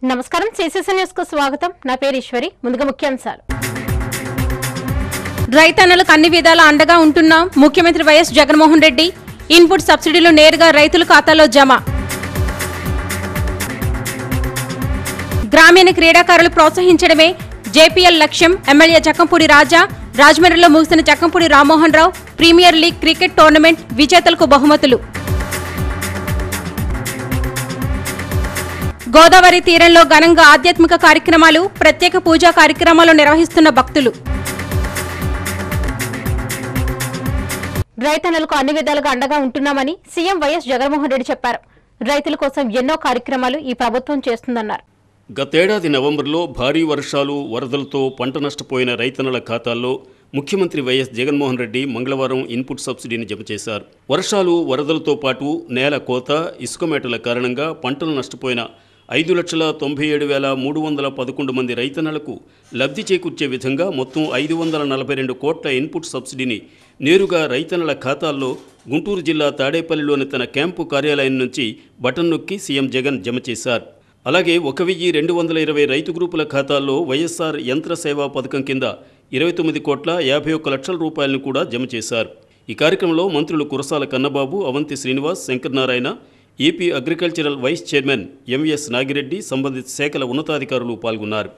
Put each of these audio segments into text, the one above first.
నమస్కారం CCC news కు స్వాగతం నా పేరు ఈశ్వరి ముందుగా ముఖ్యాంశాలు రైతన్నలకు అన్ని విధాలా అండగా ఉంటున్నాం ముఖ్యమంత్రి వైఎస్ జగన్మోహన్ రెడ్డి ఇన్పుట్ సబ్సిడీలు నేరుగా రైతుల ఖాతాలో జమ గ్రామీణ క్రీడాకారులు ప్రోత్సహించడమే జేపీఎల్ లక్ష్యం ఎమ్మెల్యే చక్కంపూడి రాజా రాజమండ్రిలో ముగిసిన Chakkampudi Rammohan Rao premier league cricket tournament విజేతలకు బహుమతులు గోదావరి తీరంలో ఘనంగా ఆధ్యాత్మిక కార్యక్రమాలు ప్రత్యేక పూజా కార్యక్రమాలు నిర్వహిస్తున్న భక్తులు రైతన్నలకు అన్ని విధాలుగా అండగా ఉంటున్నామని సీఎం వైఎస్ జగన్మోహన్ రెడ్డి చెప్పారు రైతుల కోసం ఎన్నో కార్యక్రమాలు ఈ ప్రభుత్వం చేస్తుందన్నారు గతేడాది నవంబర్లో భారీ వర్షాలు వరదలతో పంట నష్టపోయిన రైతన్నల ఖాతాల్లో ముఖ్యమంత్రి వైఎస్ జగన్మోహన్ రెడ్డి మంగళవారం ఇన్పుట్ సబ్సిడీని జమ చేశారు వర్షాలు వరదలతో పాటు నేల కోత ఇసుక మేటల కారణంగా పంటలు నష్టపోయిన ఐదు లక్షల తొంభై ఏడు వేల మూడు వందల పదకొండు మంది రైతన్నలకు లబ్ధి చేకూర్చే విధంగా మొత్తం ఐదు వందల నలభై రెండు కోట్ల ఇన్పుట్ సబ్సిడీని నేరుగా రైతన్నల ఖాతాల్లో గుంటూరు జిల్లా తాడేపల్లిలోని తన క్యాంపు కార్యాలయం నుంచి బటన్ నొక్కి సీఎం జగన్ జమ చేశారు అలాగే ఒక వెయ్యి రెండు వందల ఇరవై రైతు గ్రూపుల ఖాతాల్లో వైఎస్ఆర్ యంత్ర సేవా పథకం కింద ఇరవై తొమ్మిది కోట్ల యాభై ఒక్క లక్షల రూపాయలను కూడా జమ చేశారు ఈ కార్యక్రమంలో మంత్రులు Kurasala Kannababu Avanthi Srinivas Shankar Narayana AP agricultural vice chairman MVS Nagireddy సంబంధిత శాఖల ఉన్నతాధికారులు పాల్గొన్నారు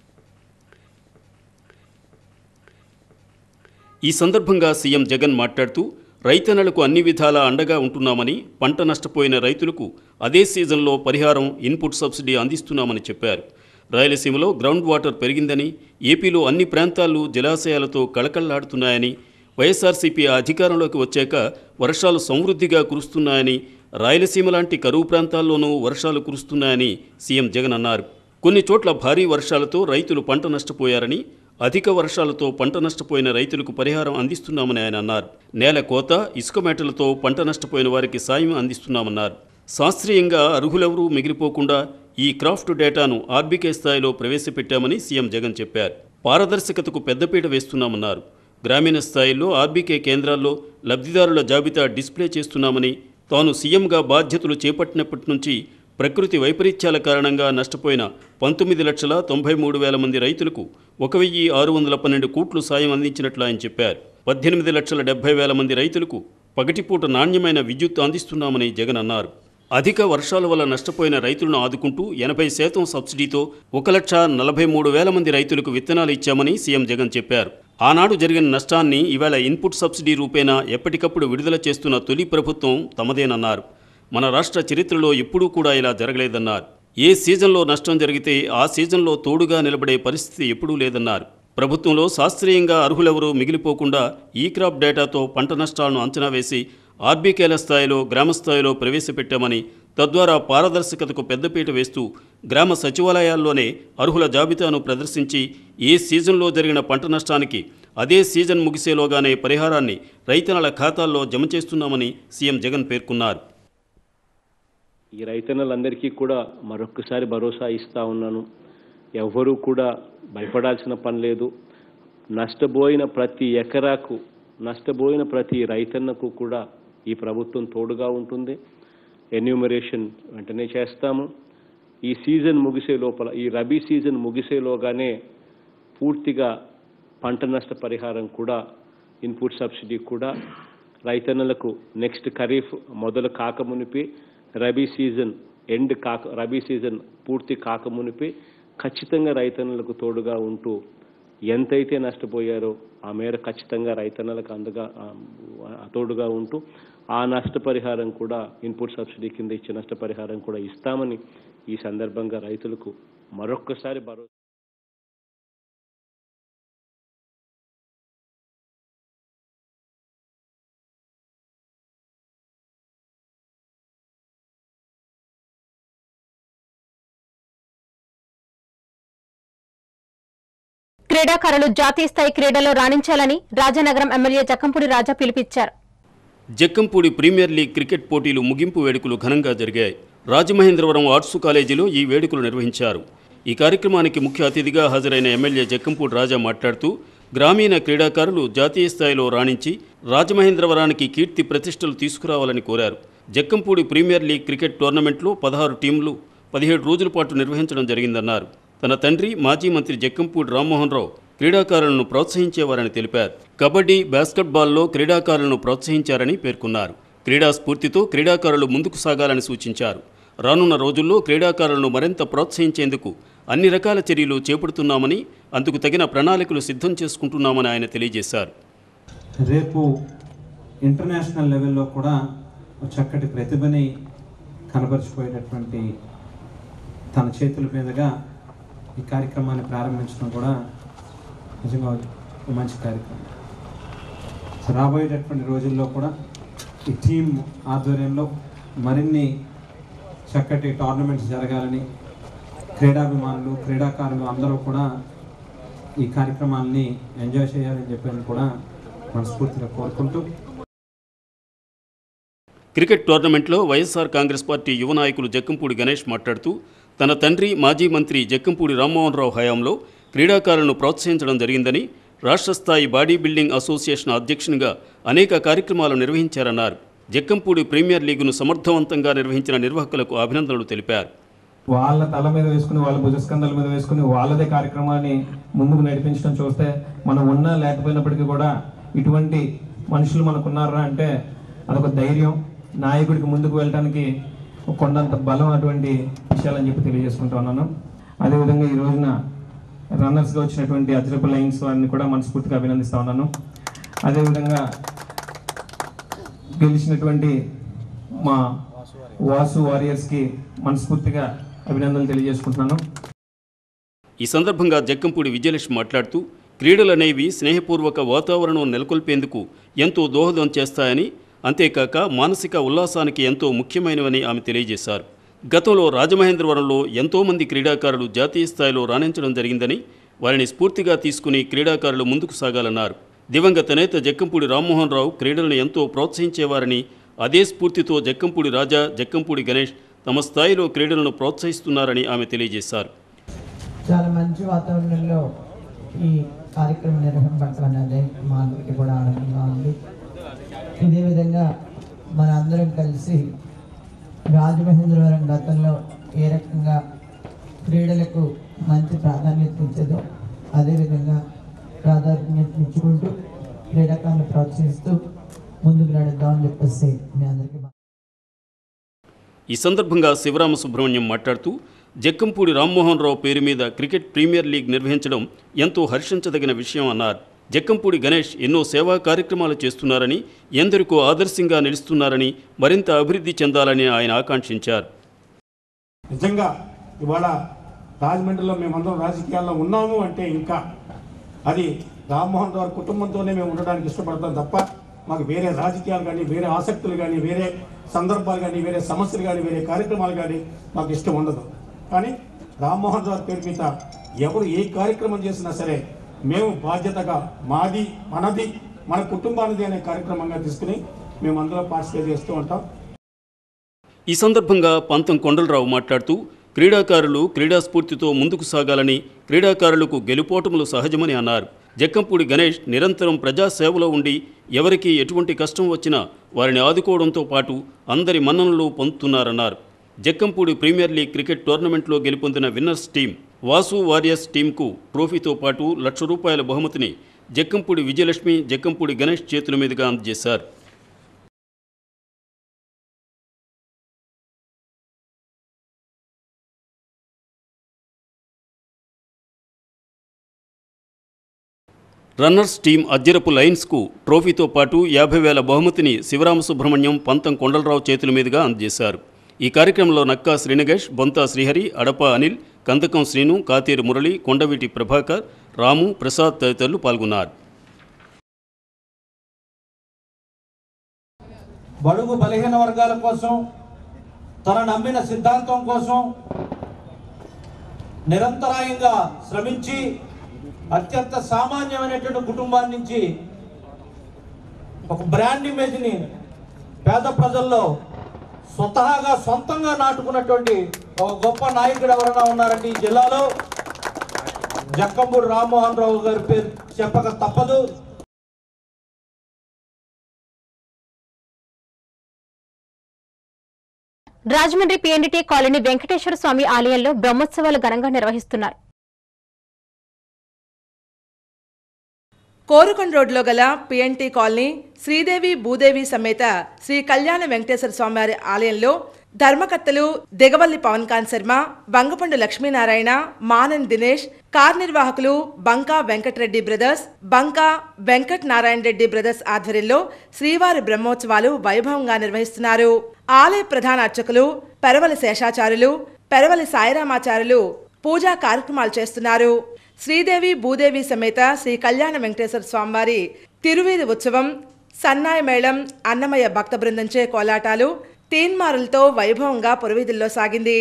ఈ సందర్భంగా సీఎం జగన్ మాట్లాడుతూ రైతన్నలకు అన్ని విధాలా అండగా ఉంటున్నామని పంట నష్టపోయిన రైతులకు అదే సీజన్లో పరిహారం ఇన్పుట్ సబ్సిడీ అందిస్తున్నామని చెప్పారు రాయలసీమలో గ్రౌండ్ వాటర్ పెరిగిందని ఏపీలో అన్ని ప్రాంతాలు జలాశయాలతో కళకళలాడుతున్నాయని వైఎస్ఆర్సీపీ అధికారంలోకి వచ్చాక వర్షాలు సమృద్ధిగా కురుస్తున్నాయని రాయలసీమ లాంటి కరువు ప్రాంతాల్లోనూ వర్షాలు కురుస్తున్నాయని సీఎం జగన్ అన్నారు కొన్ని చోట్ల భారీ వర్షాలతో రైతులు పంట నష్టపోయారని అధిక వర్షాలతో పంట నష్టపోయిన రైతులకు పరిహారం అందిస్తున్నామని ఆయన అన్నారు నేల కోత ఇసుక మేటలతో పంట నష్టపోయిన వారికి సాయం అందిస్తున్నామన్నారు శాస్త్రీయంగా అర్హులెవరూ మిగిలిపోకుండా ఈ క్రాఫ్ట్ డేటాను ఆర్బీకే స్థాయిలో ప్రవేశపెట్టామని సీఎం జగన్ చెప్పారు పారదర్శకతకు పెద్దపీట వేస్తున్నామన్నారు గ్రామీణ స్థాయిలో ఆర్బీకే కేంద్రాల్లో లబ్ధిదారుల జాబితా డిస్ప్లే చేస్తున్నామని తాను సీఎంగా బాధ్యతలు చేపట్టినప్పటి నుంచి ప్రకృతి వైపరీత్యాల కారణంగా నష్టపోయిన పంతొమ్మిది లక్షల తొంభై మూడు వేల మంది రైతులకు ఒక వెయ్యి ఆరు వందల పన్నెండు కోట్లు సాయం అందించినట్లు ఆయన చెప్పారు పద్దెనిమిది లక్షల డెబ్బై వేల మంది రైతులకు పగటిపూట నాణ్యమైన విద్యుత్ అందిస్తున్నామని జగన్ అన్నారు అధిక వర్షాల వల్ల నష్టపోయిన రైతులను ఆదుకుంటూ ఎనభై శాతం సబ్సిడీతో ఒక లక్ష నలభై మూడు వేల మంది రైతులకు విత్తనాలు ఇచ్చామని సీఎం జగన్ చెప్పారు ఆనాడు జరిగిన నష్టాన్ని ఇవాళ ఇన్పుట్ సబ్సిడీ రూపేణా ఎప్పటికప్పుడు విడుదల చేస్తున్న తొలి ప్రభుత్వం తమదేనన్నారు మన రాష్ట్ర చరిత్రలో ఎప్పుడూ కూడా ఇలా జరగలేదన్నారు ఏ సీజన్లో నష్టం జరిగితే ఆ సీజన్లో తోడుగా నిలబడే పరిస్థితి ఎప్పుడూ లేదన్నారు ప్రభుత్వంలో శాస్త్రీయంగా అర్హులెవరూ మిగిలిపోకుండా ఈ క్రాప్ డేటాతో పంట నష్టాలను అంచనా వేసి ఆర్బీకేల స్థాయిలో గ్రామ స్థాయిలో ప్రవేశపెట్టామని తద్వారా పారదర్శకతకు పెద్దపీట వేస్తూ గ్రామ సచివాలయాల్లోనే అర్హుల జాబితాను ప్రదర్శించి ఏ సీజన్లో జరిగిన పంట నష్టానికి అదే సీజన్ ముగిసేలోగానే పరిహారాన్ని రైతన్నల ఖాతాల్లో జమ చేస్తున్నామని సీఎం జగన్ పేర్కొన్నారు ఈ రైతన్నలందరికీ కూడా మరొక్కసారి భరోసా ఇస్తా ఉన్నాను ఎవ్వరూ కూడా భయపడాల్సిన పని లేదు నష్టపోయిన ప్రతి ఎకరాకు నష్టపోయిన ప్రతి రైతన్నకు కూడా ఈ ప్రభుత్వం తోడుగా ఉంటుంది ఎన్యూమరేషన్ వెంటనే చేస్తాము ఈ సీజన్ ముగిసే లోపల ఈ రబీ సీజన్ ముగిసేలోగానే పూర్తిగా పంట నష్ట పరిహారం కూడా ఇన్పుట్ సబ్సిడీ కూడా రైతన్నలకు నెక్స్ట్ ఖరీఫ్ మొదలు కాకమునిపి రబీ సీజన్ ఎండ్ కాక రబీ సీజన్ పూర్తి కాకమునిపి ఖచ్చితంగా రైతన్నలకు తోడుగా ఉంటూ ఎంతైతే నష్టపోయారో ఆ మేర ఖచ్చితంగా రైతన్నలకు అందుగా ఆ, తోడుగా ఉంటూ ఆ నష్టపరిహారం కూడా ఇన్పుట్ సబ్సిడీ కింద ఇచ్చే నష్టపరిహారం కూడా ఇస్తామని ఈ సందర్భంగా రైతులకు మరొక్కసారి భరోసా క్రీడాకారులు జాతీయ స్థాయి క్రీడలో రాణించాలని రాజానగరం ఎమ్మెల్యే జక్కంపూడి రాజా పిలుపిచ్చారు జక్కంపూడి ప్రీమియర్ లీగ్ క్రికెట్ పోటీలు ముగింపు వేడుకలు ఘనంగా జరిగాయి రాజమహేంద్రవరం ఆర్ట్స్ కాలేజీలో ఈ వేడుకలు నిర్వహించారు ఈ కార్యక్రమానికి ముఖ్య అతిథిగా హాజరైన ఎమ్మెల్యే జక్కంపూడి రాజా మాట్లాడుతూ గ్రామీణ క్రీడాకారులు జాతీయ స్థాయిలో రాణించి రాజమహేంద్రవరానికి కీర్తి ప్రతిష్టలు తీసుకురావాలని కోరారు జక్కంపూడి ప్రీమియర్ లీగ్ క్రికెట్ టోర్నమెంట్లో పదహారు టీంలు పదిహేడు రోజుల పాటు నిర్వహించడం జరిగిందన్నారు తన తండ్రి మాజీ మంత్రి జక్కంపూడి రామ్మోహన్ రావు క్రీడాకారులను ప్రోత్సహించేవారని తెలిపారు కబడ్డీ బాస్కెట్బాల్లో క్రీడాకారులను ప్రోత్సహించారని పేర్కొన్నారు క్రీడా స్ఫూర్తితో క్రీడాకారులు ముందుకు సాగాలని సూచించారు రానున్న రోజుల్లో క్రీడాకారులను మరింత ప్రోత్సహించేందుకు అన్ని రకాల చర్యలు చేపడుతున్నామని అందుకు తగిన ప్రణాళికలు సిద్ధం చేసుకుంటున్నామని ఆయన తెలియజేశారు రేపు ఇంటర్నేషనల్ లెవెల్లో కూడా ఒక చక్కటి ప్రతిభని కనబరిచిపోయేటటువంటి తన చేతుల మీదుగా ఈ కార్యక్రమాన్ని ప్రారంభించడం కూడా నిజంగా ఒక మంచి కార్యక్రమం సో రాబోయేటటువంటి రోజుల్లో కూడా ఈ టీం ఆధ్వర్యంలో మరిన్ని చక్కటి టోర్నమెంట్స్ జరగాలని క్రీడాభిమానులు క్రీడాకారులు అందరూ కూడా ఈ కార్యక్రమాల్ని ఎంజాయ్ చేయాలని చెప్పని కూడా మనస్ఫూర్తిగా కోరుకుంటూ క్రికెట్ టోర్నమెంట్లో వైఎస్ఆర్ కాంగ్రెస్ పార్టీ యువ నాయకులు జక్కంపూడి గణేష్ మాట్లాడుతూ తన తండ్రి మాజీ మంత్రి జక్కంపూడి రామ్మోహన్ రావు హయాంలో క్రీడాకారులను ప్రోత్సహించడం జరిగిందని రాష్ట్ర స్థాయి బాడీ బిల్డింగ్ అసోసియేషన్ అధ్యక్షునిగా అనేక కార్యక్రమాలు నిర్వహించారన్నారు జక్కంపూడి ప్రీమియర్ లీగును సమర్థవంతంగా నిర్వహించిన నిర్వాహకులకు అభినందనలు తెలిపారు వాళ్ళ తల మీద వేసుకుని వాళ్ళ భుజస్కంధాల మీద వేసుకుని వాళ్ళదే కార్యక్రమాన్ని ముందుకు నడిపించడం చూస్తే మనం ఉన్నా లేకపోయినప్పటికీ కూడా ఇటువంటి మనుషులు మనకున్నారా అంటే అదొక ధైర్యం నాయకుడికి ముందుకు వెళ్ళడానికి కొండంత బలం అటువంటి విషయాలని చెప్పి తెలియజేసుకుంటా ఉన్నాను అదేవిధంగా ఈ రోజున రన్నర్స్గా వచ్చినటువంటి అజ్రపు లైన్స్ వారిని కూడా మనస్ఫూర్తిగా అభినందిస్తా ఉన్నాను అదేవిధంగా గెలిచినటువంటి మా వాసు వారియర్స్కి మనస్ఫూర్తిగా అభినందనలు తెలియజేసుకుంటున్నాను ఈ సందర్భంగా జక్కంపూడి విజయలక్ష్మి మాట్లాడుతూ క్రీడలు అనేవి స్నేహపూర్వక వాతావరణం నెలకొల్పేందుకు ఎంతో దోహదం చేస్తాయని అంతేకాక మానసిక ఉల్లాసానికి ఎంతో ముఖ్యమైనవని ఆమె తెలియజేశారు గతంలో రాజమహేంద్రవరంలో ఎంతోమంది క్రీడాకారులు జాతీయ స్థాయిలో రాణించడం జరిగిందని వారిని స్ఫూర్తిగా తీసుకుని క్రీడాకారులు ముందుకు సాగాలన్నారు దివంగత నేత జక్కంపూడి రామ్మోహన్ రావు క్రీడలను ఎంతో ప్రోత్సహించేవారని అదే స్ఫూర్తితో జక్కంపూడి రాజా జక్కంపూడి గణేష్ తమ స్థాయిలో క్రీడలను ప్రోత్సహిస్తున్నారని ఆమె తెలియజేశారు చాలా మంచి వాతావరణంలో ఈ కార్యక్రమం నిర్వహింపడం అనేది మా అందరికీ కూడా ఆనందంగా ఉంది ఇదే విధంగా మన అందరం కలిసి రాజమహేంద్రవరం గతంలో ఏ రకంగా క్రీడలకు మంచి ప్రాధాన్యత ఇచ్చేదో అదేవిధంగా ప్రాధాన్యత ఇచ్చుకుంటూ క్రీడాకారులను ప్రోత్సహిస్తూ ముందుకు నడుద్దామని చెప్పేసి మీ అందరికీ ఈ సందర్భంగా శివరామ సుబ్రహ్మణ్యం మాట్లాడుతూ జక్కంపూడి రామ్మోహన్ రావు పేరు మీద క్రికెట్ ప్రీమియర్ లీగ్ నిర్వహించడం ఎంతో హర్షించదగిన విషయం అన్నారు జక్కంపూడి గణేష్ ఎన్నో సేవా కార్యక్రమాలు చేస్తున్నారని ఎందరికో ఆదర్శంగా నిలుస్తున్నారని మరింత అభివృద్ధి చెందాలని ఆయన ఆకాంక్షించారు నిజంగా ఇవాళ రాజమండ్రిలో మేమందరం రాజకీయాల్లో ఉన్నాము అంటే ఇంకా అది రామ్మోహన్ రావు కుటుంబంతోనే మేము ఉండడానికి ఇష్టపడతాం తప్ప మాకు వేరే రాజకీయాలు కానీ వేరే ఆసక్తులు కానీ వేరే సందర్భాలు కానీ వేరే సమస్యలు కానీ వేరే కార్యక్రమాలు కానీ మాకు ఇష్టం ఉండదు కానీ రామ్మోహన్ రావు పేరు మీద ఎవరు ఏ కార్యక్రమం చేసినా సరే మేము బాధ్యతగా మాది మనది మన కుటుంబానిది అనే కార్యక్రమంగా తీసుకుని మేము అందులో పార్టిసిపేట్ చేస్తూ ఉంటాం ఈ సందర్భంగా పంతం కొండలరావు మాట్లాడుతూ క్రీడాకారులు క్రీడా స్ఫూర్తితో ముందుకు సాగాలని క్రీడాకారులకు గెలుపోటములు సహజమని అన్నారు జక్కంపూడి గణేష్ నిరంతరం ప్రజాసేవలో ఉండి ఎవరికి ఎటువంటి కష్టం వచ్చినా వారిని ఆదుకోవడంతో పాటు అందరి మన్ననలు పొందుతున్నారన్నారు జక్కంపూడి ప్రీమియర్ లీగ్ క్రికెట్ టోర్నమెంట్లో గెలుపొందిన విన్నర్స్ టీం వాసు వారియర్స్ టీంకు ట్రోఫీతో పాటు లక్ష రూపాయల బహుమతిని జక్కంపూడి విజయలక్ష్మి జక్కంపూడి గణేష్ చేతుల మీదుగా అందజేశారు రన్నర్స్ టీం అజ్జరపు లయన్స్కు ట్రోఫీతో పాటు యాభై వేల బహుమతిని శివరామ సుబ్రహ్మణ్యం పంతం కొండలరావు చేతుల మీదుగా అందజేశారు ఈ కార్యక్రమంలో నక్కా శ్రీనగేష్ బొంతా శ్రీహరి అడప అనిల్ కందకం శ్రీను కాతేరు మురళి కొండవీటి ప్రభాకర్ రాము ప్రసాద్ తదితరులు పాల్గొన్నారు బడుగు బలహీన వర్గాల కోసం తన నమ్మిన సిద్ధాంతం కోసం నిరంతరాయంగా శ్రమించి అత్యంత సామాన్యమైనటువంటి కుటుంబాన్ని నుంచి ఒక బ్రాండ్ ఇమేజ్ని పేద ప్రజల్లో స్వతహాగా సొంతంగా నాటుకున్నటువంటి ఒక గొప్ప నాయకుడు ఎవరైనా ఉన్నారంటే ఈ జిల్లాలో జక్కంపూడి రామ్మోహన్ రావు గారి పేరు చెప్పక తప్పదు రాజమండ్రి పిఎన్డిటీ కాలనీ వెంకటేశ్వర స్వామి ఆలయంలో బ్రహ్మోత్సవాలు ఘనంగా నిర్వహిస్తున్నారు కోరుకొండ రోడ్లో గల పిఎన్టీ కాలనీ శ్రీదేవి భూదేవి సమేత శ్రీ కళ్యాణ వెంకటేశ్వర స్వామివారి ఆలయంలో ధర్మకర్తలు దిగవల్లి పవన్ కాంత్ శర్మ బంగపండు లక్ష్మీనారాయణ మానన్ దినేష్ కార్నిర్వాహకులు బంకా వెంకటరెడ్డి బ్రదర్స్ బంకా వెంకట్ నారాయణ రెడ్డి బ్రదర్స్ ఆధ్వర్యంలో శ్రీవారి బ్రహ్మోత్సవాలు వైభవంగా నిర్వహిస్తున్నారు ఆలయ ప్రధాన అర్చకులు పెరవలి శేషాచారులు పెరవలి సాయిరామాచారులు పూజా కార్యక్రమాలు చేస్తున్నారు శ్రీదేవి భూదేవి సమేత శ్రీ కళ్యాణ వెంకటేశ్వర స్వామివారి తిరువీధి ఉత్సవం సన్నాయి మేళం అన్నమయ్య భక్త బృందంచే కోలాటాలు తీన్మారులతో వైభవంగా పురవీధుల్లో సాగింది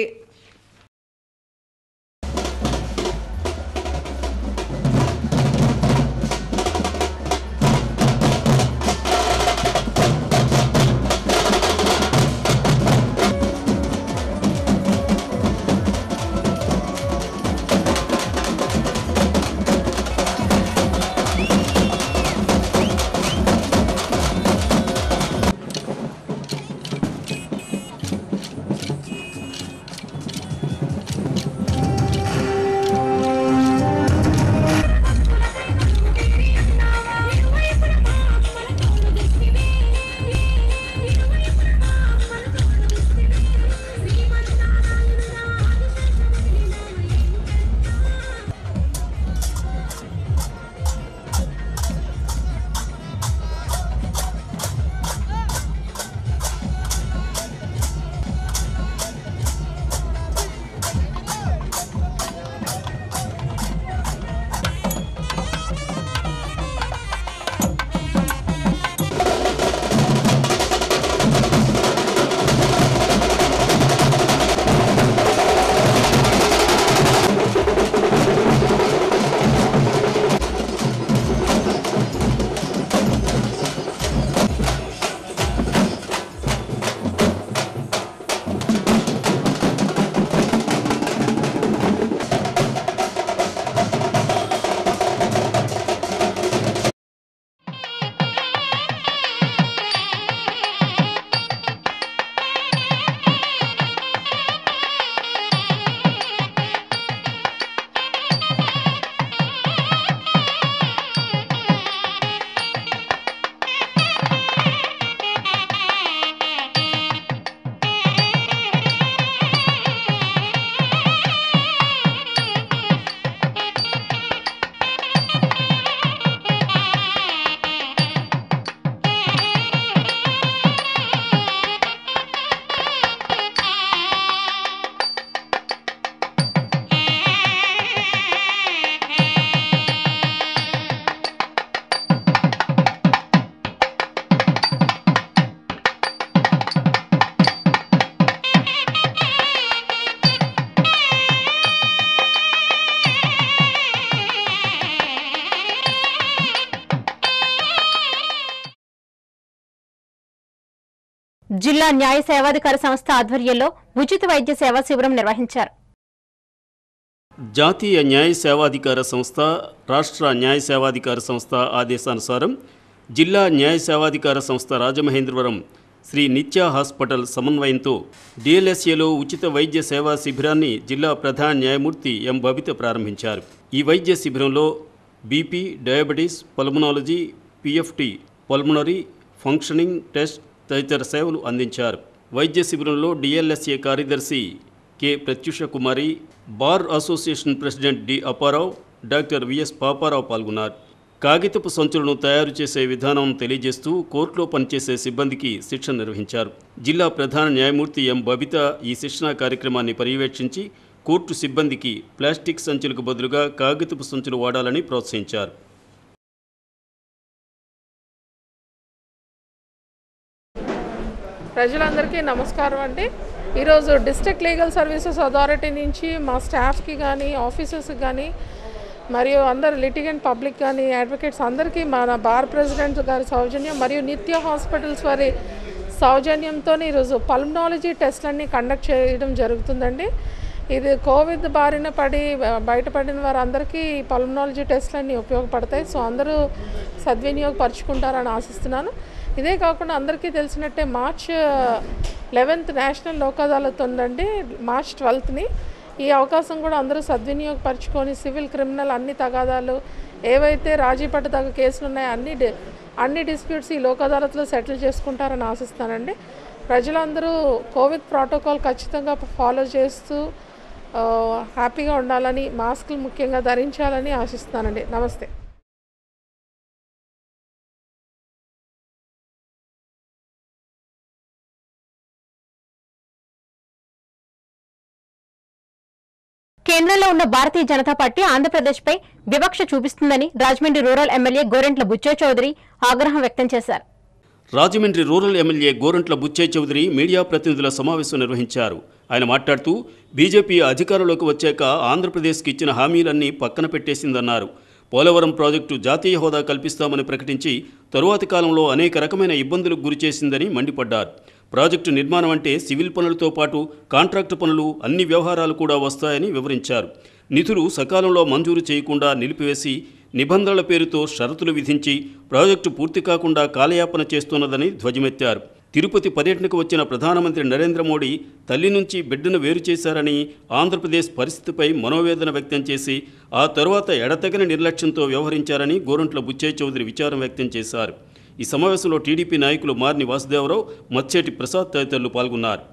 జిల్లా న్యాయ సేవాధికార సంస్థ ఆధ్వర్యంలో ఉచిత వైద్య సేవా శిబిరం నిర్వహించారు జాతీయ న్యాయ సేవాధికార సంస్థ రాష్ట్ర న్యాయ సేవాధికార సంస్థ ఆదేశానుసారం జిల్లా న్యాయ సేవాధికార సంస్థ రాజమహేంద్రవరం శ్రీ నిత్య హాస్పిటల్ సమన్వయంతో డిఎల్ఎస్ఏలో ఉచిత వైద్య సేవా శిబిరాన్ని జిల్లా ప్రధాన న్యాయమూర్తి ఎం బబిత ప్రారంభించారు ఈ వైద్య శిబిరంలో BP diabetes pulmonology PFT pulmonary functioning test తదితర సేవలు అందించారు వైద్య శిబిరంలో డిఎల్ఎస్ఏ కార్యదర్శి K Pratyusha Kumari bar association president D Apparao doctor VS Paparao పాల్గొన్నారు కాగితపు సంచులను తయారు చేసే విధానం తెలియజేస్తూ కోర్టులో పనిచేసే సిబ్బందికి శిక్షణ నిర్వహించారు జిల్లా ప్రధాన న్యాయమూర్తి ఎం బబిత ఈ శిక్షణా కార్యక్రమాన్ని పర్యవేక్షించి కోర్టు సిబ్బందికి ప్లాస్టిక్ సంచులకు బదులుగా కాగితపు సంచులు వాడాలని ప్రోత్సహించారు ప్రజలందరికీ నమస్కారం అండి ఈరోజు డిస్ట్రిక్ట్ లీగల్ సర్వీసెస్ అథారిటీ నుంచి మా స్టాఫ్కి కానీ ఆఫీసర్స్కి కానీ మరియు అందరు లిటిగెంట్ పబ్లిక్ కానీ అడ్వకేట్స్ అందరికీ మన బార్ ప్రెసిడెంట్ గారి సౌజన్యం మరియు నిత్య హాస్పిటల్స్ వారి సౌజన్యంతో ఈరోజు పల్మనాలజీ టెస్ట్లన్నీ కండక్ట్ చేయడం జరుగుతుందండి ఇది కోవిడ్ బారిన పడి బయటపడిన వారందరికీ ఈ పల్మనాలజీ టెస్ట్లన్నీ ఉపయోగపడతాయి సో అందరూ సద్వినియోగపరుచుకుంటారని ఆశిస్తున్నాను ఇదే కాకుండా అందరికీ తెలిసినట్టే March eleventh national Lok Adalat ఉందండి మార్చ్ ట్వెల్త్ని ఈ అవకాశం కూడా అందరూ సద్వినియోగపరచుకొని సివిల్ క్రిమినల్ అన్ని తగాదాలు ఏవైతే రాజీ పట్టుదగ్గ కేసులు ఉన్నాయో అన్ని డి- అన్ని డిస్ప్యూట్స్ ఈ లోక్ అదాలత్లో సెటిల్ చేసుకుంటారని ఆశిస్తానండి ప్రజలందరూ కోవిడ్ ప్రోటోకాల్ ఖచ్చితంగా ఫాలో చేస్తూ ఆ, హ్యాపీగా ఉండాలని మాస్కులు ముఖ్యంగా ధరించాలని ఆశిస్తున్నానండి నమస్తే కేంద్రంలో ఉన్న భారతీయ జనతా పార్టీ ఆంధ్రప్రదేశ్పై వివక్ష చూపిస్తుందని రాజమండ్రి రూరల్ ఎమ్మెల్యే గోరెంట్ల బుచ్చయ్య చౌదరి ఆగ్రహం వ్యక్తం చేశారు Rajahmundry rural MLA Gorantla Buchaiah Chowdary media ప్రతినిధుల సమావేశం నిర్వహించారు ఆయన మాట్లాడుతూ బీజేపీ అధికారంలోకి వచ్చాక ఆంధ్రప్రదేశ్కి ఇచ్చిన హామీలన్నీ పక్కన పెట్టేసిందన్నారు పోలవరం ప్రాజెక్టు జాతీయ హోదా కల్పిస్తామని ప్రకటించి తరువాతి కాలంలో అనేక రకమైన ఇబ్బందులకు గురిచేసిందని మండిపడ్డారు ప్రాజెక్టు నిర్మాణం అంటే సివిల్ పనులతో పాటు కాంట్రాక్టు పనులు అన్ని వ్యవహారాలు కూడా వస్తాయని వివరించారు నిధులు సకాలంలో మంజూరు చేయకుండా నిలిపివేసి నిబంధనల పేరుతో షరతులు విధించి ప్రాజెక్టు పూర్తి కాకుండా కాలయాపన చేస్తున్నదని ధ్వజమెత్తారు తిరుపతి పర్యటనకు వచ్చిన ప్రధానమంత్రి నరేంద్ర మోడీ తల్లి నుంచి బిడ్డను వేరు చేశారని ఆంధ్రప్రదేశ్ పరిస్థితిపై మనోవేదన వ్యక్తం చేసి ఆ తరువాత ఎడతెగని నిర్లక్ష్యంతో వ్యవహరించారని గోరంట్ల బుచ్చయ్య చౌదరి విచారం వ్యక్తం చేశారు ఈ సమావేశంలో టీడీపీ నాయకులు మార్ని వాసుదేవరావు మచ్చేటి ప్రసాద్ తదితరులు పాల్గొన్నారు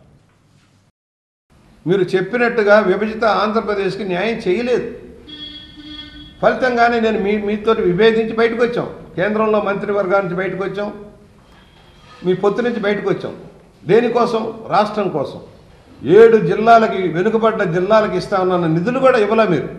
మీరు చెప్పినట్టుగా విభజిత ఆంధ్రప్రదేశ్కి న్యాయం చేయలేదు ఫలితంగానే నేను మీ మీతో విభేదించి బయటకు వచ్చాం కేంద్రంలో మంత్రివర్గాల నుంచి బయటకు వచ్చాం మీ పొత్తు నుంచి బయటకు వచ్చాం దేనికోసం రాష్ట్రం కోసం ఏడు జిల్లాలకి వెనుకబడ్డ జిల్లాలకు ఇస్తా ఉన్న నిధులు కూడా ఇవ్వలే మీరు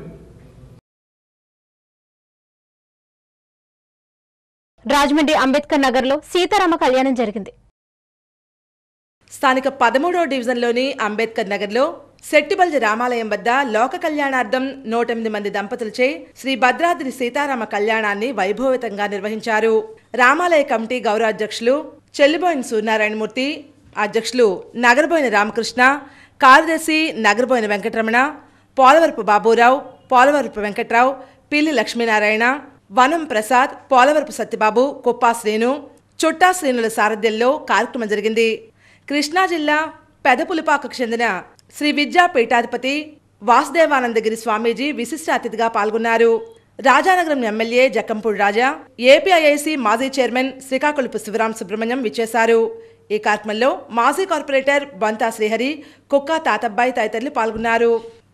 రాజమండ్రి అంబేద్కర్ నగర్లో సీతారామ కళ్యాణం జరిగింది స్థానిక పదమూడవ డివిజన్లోని అంబేద్కర్ నగర్లో శెట్టిబల్జ రామాలయం వద్ద లోక కళ్యాణార్థం నూట ఎనిమిది మంది దంపతులచే శ్రీ భద్రాద్రి సీతారామ కళ్యాణాన్ని వైభవితంగా నిర్వహించారు రామాలయ కమిటీ గౌరవాధ్యక్షులు చెల్లిబోయిన సూర్యనారాయణమూర్తి అధ్యక్షులు నగరబోయిన రామకృష్ణ కార్యదర్శి నగరబోయిన వెంకటరమణ పోలవరపు బాబురావు పోలవరపు వెంకట్రావు పిల్లి లక్ష్మీనారాయణ వనం ప్రసాద్ పోలవరపు సత్యబాబు కుప్పా శ్రీను చుట్టా శ్రీనుల సారథ్యంలో కార్యక్రమం జరిగింది కృష్ణా జిల్లా పెదపులిపాకకు చెందిన శ్రీ విద్యా పీఠాధిపతి వాసుదేవానందగిరి స్వామీజీ విశిష్ట అతిథిగా పాల్గొన్నారు రాజానగరం ఎమ్మెల్యే జక్కంపూడి రాజా ఏపీఐఐసి మాజీ చైర్మన్ శ్రీకాకుళపు శివరాం సుబ్రహ్మణ్యం విచ్చేశారు ఈ కార్యక్రమంలో మాజీ కార్పొరేటర్ బంతా శ్రీహరి కుక్క తాతబ్బాయి తదితరులు పాల్గొన్నారు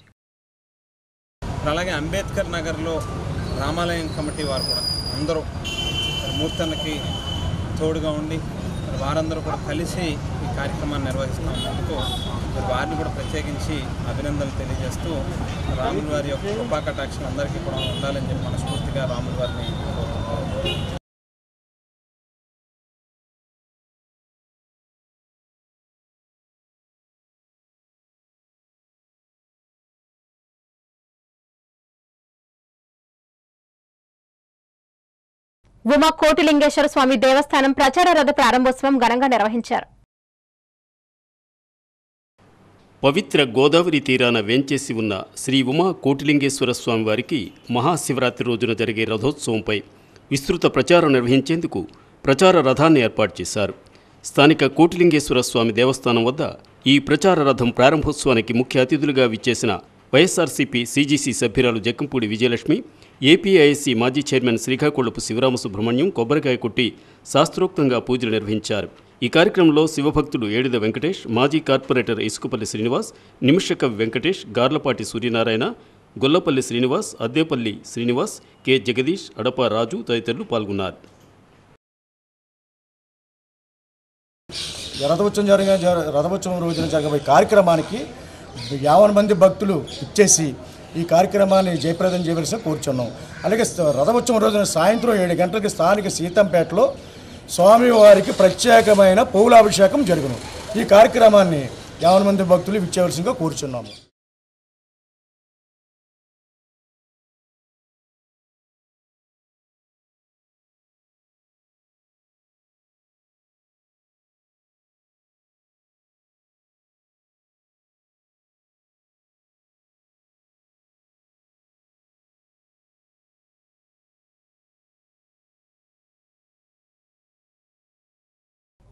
అలాగే అంబేద్కర్ నగర్లో రామాలయం కమిటీ వారు కూడా అందరూ మరి మూర్తన్నకి తోడుగా ఉండి మరి వారందరూ కూడా కలిసి ఈ కార్యక్రమాన్ని నిర్వహిస్తున్నందుకు మరి వారిని కూడా ప్రత్యేకించి అభినందనలు తెలియజేస్తూ రాముల వారి యొక్క కృపా కటాక్షం అందరికీ కూడా ఉండాలని చెప్పి మనస్ఫూర్తిగా రాముల వారిని కోరుకుంటున్నాను. ఉమా కోటిలింగేశ్వర స్వామి దేవస్థానం ప్రచార రథ ప్రారంభోత్సవం ఘనంగా నిర్వహించారు పవిత్ర గోదావరి తీరాన వేంచేసి ఉన్న శ్రీ ఉమా కోటిలింగేశ్వర స్వామి వారికి మహాశివరాత్రి రోజున జరిగే రథోత్సవంపై విస్తృత ప్రచారం నిర్వహించేందుకు ప్రచార రథాన్ని ఏర్పాటు చేశారు స్థానిక కోటిలింగేశ్వర స్వామి దేవస్థానం వద్ద ఈ ప్రచార రథం ప్రారంభోత్సవానికి ముఖ్య అతిథులుగా విచ్చేసిన వైఎస్ఆర్సీపీ సీజీసీ సభ్యురాలు జక్కంపూడి విజయలక్ష్మి ఏపీఐఎస్సీ మాజీ చైర్మన్ శ్రీకాకుళపు శివరామ సుబ్రహ్మణ్యం కొబ్బరికాయ కొట్టి శాస్త్రోక్తంగా పూజలు నిర్వహించారు ఈ కార్యక్రమంలో శివభక్తుడు ఏడిద వెంకటేష్ మాజీ కార్పొరేటర్ ఇసుకపల్లి శ్రీనివాస్ నిమిషకవి వెంకటేష్ గార్లపాటి సూర్యనారాయణ గొల్లపల్లి శ్రీనివాస్ అద్దేపల్లి శ్రీనివాస్ కె జగదీష్ అడప రాజు తదితరులు పాల్గొన్నారు రథోత్సవం జరిగిన జర- రథోత్సవం రోజున జరగబోయే కార్యక్రమానికి యావన్ మంది భక్తులు ఇచ్చేసి ఈ కార్యక్రమాన్ని జయప్రదం చేయవలసిన కూర్చున్నాం అలాగే స- రథోత్సవం రోజున సాయంత్రం ఏడు గంటలకి స్థానిక సీతంపేటలో స్వామివారికి ప్రత్యేకమైన పౌలాభిషేకం జరుగును ఈ కార్యక్రమాన్ని యావన్ మంది భక్తులు ఇచ్చేవలసిందిగా కూర్చున్నాము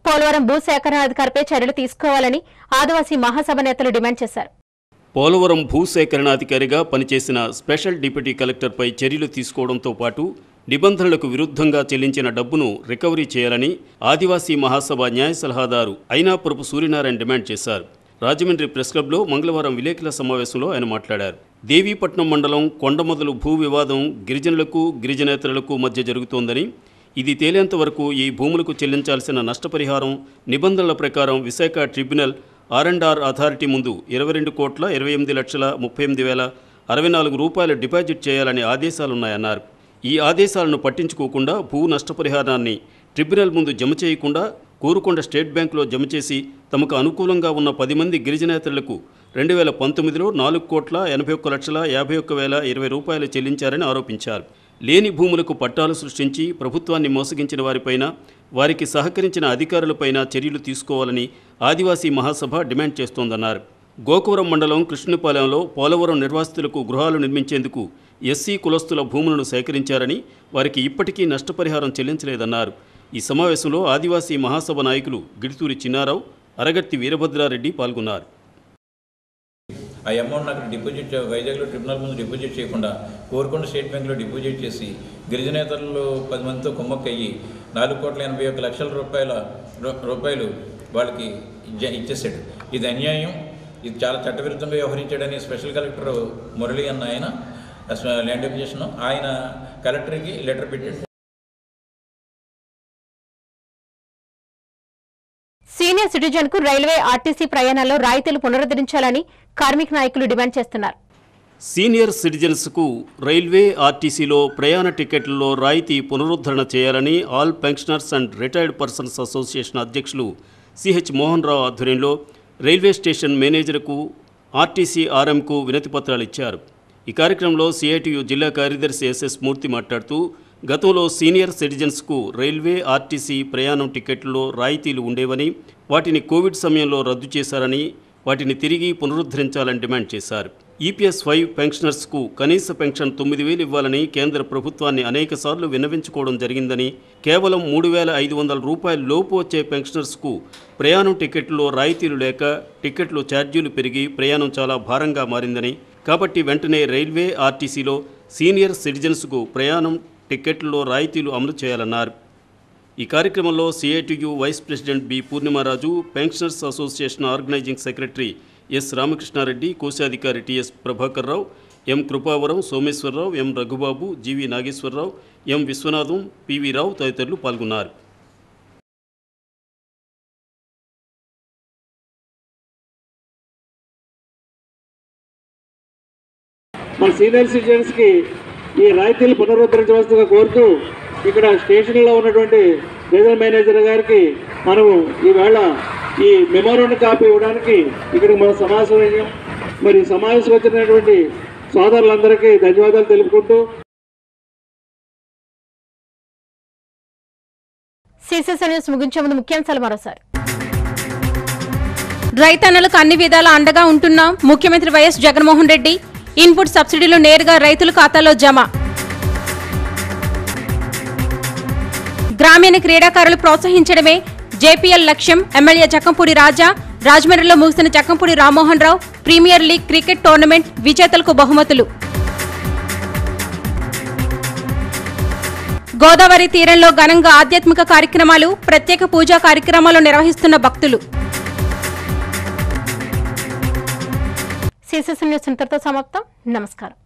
పోలవరం భూ సేకరణాధికారిపై చర్యలు తీసుకోవాలని ఆదివాసీ మహాసభ నేతలు డిమాండ్ చేశారు పోలవరం భూసేకరణాధికారిగా పనిచేసిన స్పెషల్ డిప్యూటీ కలెక్టర్పై చర్యలు తీసుకోవడంతో పాటు నిబంధనలకు విరుద్ధంగా చెల్లించిన డబ్బును రికవరీ చేయాలని ఆదివాసీ మహాసభ న్యాయ సలహాదారు అయినాపురపు సూర్యనారాయణ డిమాండ్ చేశారు రాజమండ్రి ప్రెస్ క్లబ్లో మంగళవారం విలేకరుల సమావేశంలో ఆయన మాట్లాడారు దేవీపట్నం మండలం కొండమొదలు భూ వివాదం గిరిజనులకు గిరిజనేతరులకు మధ్య జరుగుతోందని ఇది తేలేంత వరకు ఈ భూములకు చెల్లించాల్సిన నష్టపరిహారం నిబంధనల ప్రకారం Visakha tribunal R and R authority ముందు ఇరవై రెండు కోట్ల ఇరవై ఎనిమిది లక్షల ముప్పై ఎనిమిది వేల అరవై నాలుగు రూపాయలు డిపాజిట్ చేయాలని ఆదేశాలున్నాయన్నారు ఈ ఆదేశాలను పట్టించుకోకుండా భూ నష్టపరిహారాన్ని ట్రిబ్యునల్ ముందు జమ చేయకుండా కోరుకొండ స్టేట్ బ్యాంకులో జమ చేసి తమకు అనుకూలంగా ఉన్న పది మంది గిరిజనేతరులకు రెండు వేల పంతొమ్మిదిలో నాలుగు కోట్ల ఎనభై ఒక్క లక్షల యాభై ఒక్క వేల ఇరవై రూపాయలు చెల్లించారని ఆరోపించారు లేని భూములకు పట్టాలు సృష్టించి ప్రభుత్వాన్ని మోసగించిన వారిపైన వారికి సహకరించిన అధికారులపైన చర్యలు తీసుకోవాలని ఆదివాసీ మహాసభ డిమాండ్ చేస్తోందన్నారు గోకవరం మండలం కృష్ణపాలెంలో పోలవరం నిర్వాసితులకు గృహాలు నిర్మించేందుకు ఎస్సీ కులస్తుల భూములను సేకరించారని వారికి ఇప్పటికీ నష్టపరిహారం చెల్లించలేదన్నారు ఈ సమావేశంలో ఆదివాసీ మహాసభ నాయకులు గిడుతూరి చిన్నారావు అరగట్టి వీరభద్రారెడ్డి పాల్గొన్నారు ఆ అమౌంట్ నాకు డిపాజిట్ చే- వైజాగ్లో ట్రిబ్యునల్ ముందు డిపాజిట్ చేయకుండా కోరుకొండ స్టేట్ బ్యాంక్లో డిపాజిట్ చేసి గిరిజనేతరులు పది మందితో కుమ్మక్కయ్యి నాలుగు కోట్ల ఎనభై ఒక్క లక్షల రూపాయల రూ- రూపాయలు వాళ్ళకి ఇచ్చే- ఇచ్చేసాడు ఇది అన్యాయం ఇది చాలా చట్టవిరుద్ధంగా వ్యవహరించాడని స్పెషల్ కలెక్టర్ మురళి అన్న ఆయన అస- ల్యాండ్ అప్లికేషన్ ఆయన కలెక్టర్కి లెటర్ పెట్టాడు సీనియర్ సిటిజన్ కు రైల్వే ఆర్టీసీ ప్రయాణాల్లో రాయితీలు పునరుద్ధరించాలని కార్మిక నాయకులు డిమాండ్ చేస్తున్నారు సీనియర్ సిటిజన్స్కు రైల్వే ఆర్టీసీలో ప్రయాణ టికెట్లలో రాయితీ పునరుద్ధరణ చేయాలని all pensioners and retired persons association అధ్యక్షులు సిహెచ్ మోహన్ రావు ఆధ్వర్యంలో రైల్వే స్టేషన్ మేనేజర్కు ఆర్టీసీ ఆర్ఎంకు వినతిపత్రాలు ఇచ్చారు ఈ కార్యక్రమంలో సిఐటియు జిల్లా కార్యదర్శి ఎస్ఎస్ మూర్తి మాట్లాడుతూ గతంలో సీనియర్ సిటిజన్స్కు రైల్వే ఆర్టీసీ ప్రయాణం టికెట్లలో రాయితీలు ఉండేవని వాటిని కోవిడ్ సమయంలో రద్దు చేశారని వాటిని తిరిగి పునరుద్ధరించాలని డిమాండ్ చేశారు ఈపీఎస్ ఫైవ్ పెన్షనర్స్కు కనీస పెన్షన్ తొమ్మిది వేలు ఇవ్వాలని కేంద్ర ప్రభుత్వాన్ని అనేకసార్లు విన్నవించుకోవడం జరిగిందని కేవలం మూడు వేల ఐదు వందల రూపాయల లోపు వచ్చే పెన్షనర్స్కు ప్రయాణం టికెట్లో రాయితీలు లేక టికెట్లు ఛార్జీలు పెరిగి ప్రయాణం చాలా భారంగా మారిందని కాబట్టి వెంటనే రైల్వే ఆర్టీసీలో సీనియర్ సిటిజన్స్కు ప్రయాణం టికెట్లలో రాయితీలు అమలు చేయాలన్నారు ఈ కార్యక్రమంలో CITU vice president B Purnimaraju pensioners association organizing secretary S Ramakrishnareddy కోశాధికారి TS Prabhakar Rao M Krupavaram Someswararao M Raghubabu GV Nageswararao M Viswanatham PV Rao తదితరులు పాల్గొన్నారు మన సీనియర్ సిటిజన్స్కి ఈ రాయితీలు పునరుద్ధరించవలసిందిగా కోరుతూ ఇక్కడ స్టేషన్లో ఉన్నటువంటి రీజనల్ మేనేజర్ గారికి మనము ఈవేళ ఈ మెమోరాండం కాపీ ఇవ్వడానికి ఇక్కడికి మన సమావేశం మరి సమావేశం వచ్చినటువంటి సోదరులందరికీ ధన్యవాదాలు తెలుపుకుంటూ సిసిసి న్యూస్ ముగించే ముందు ముఖ్యాంశాలు మరోసారి రైతన్నలకు అన్ని విధాలా అండగా ఉంటున్నాం ముఖ్యమంత్రి వైఎస్ జగన్మోహన్ రెడ్డి ఇన్పుట్ సబ్సిడీలు నేరుగా రైతుల ఖాతాలో జమ గ్రామీణ క్రీడాకారులు ప్రోత్సహించడమే జేపీఎల్ లక్ష్యం ఎమ్మెల్యే చక్కంపూడి రాజా రాజమండ్రిలో ముగిసిన Chakkampudi Rammohan Rao premier league cricket tournament విజేతలకు బహుమతులు గోదావరి తీరంలో ఘనంగా ఆధ్యాత్మిక కార్యక్రమాలు ప్రత్యేక పూజా కార్యక్రమాలు నిర్వహిస్తున్న భక్తులు సిసిసి న్యూస్ ఇంతటితో సమాప్తం నమస్కారం